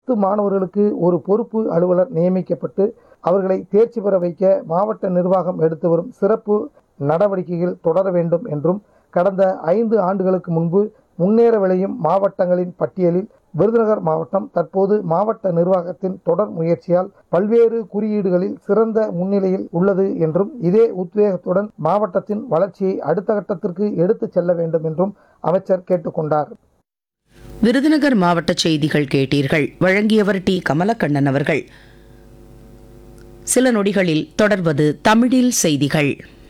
பத்து மாணவர்களுக்கு ஒரு பொறுப்பு அலுவலர் நியமிக்கப்பட்டு அவர்களை தேர்ச்சி பெற வைக்க மாவட்ட நிர்வாகம் எடுத்து வரும் சிறப்பு நடவடிக்கைகள் தொடர வேண்டும் என்றும் கடந்த ஐந்து ஆண்டுகளுக்கு முன்பு முன்னேற விளையும் மாவட்டங்களின் பட்டியலில் விருதுநகர் மாவட்டம் தற்போது மாவட்ட நிர்வாகத்தின் தொடர் முயற்சியால் பல்வேறு குறியீடுகளில் சிறந்த முன்னிலையில் உள்ளது என்றும் இதே உத்வேகத்துடன் மாவட்டத்தின் வளர்ச்சியை அடுத்த கட்டத்திற்கு எடுத்துச் செல்ல வேண்டும் என்றும் அமைச்சர் கேட்டுக்கொண்டார் விருதுநகர் மாவட்ட செய்திகள் கேட்டீர்கள் வழங்கியவர் டி கமலக்கண்ணன் அவர்கள் சில நொடிகளில் தொடர்வது தமிழில் செய்திகள்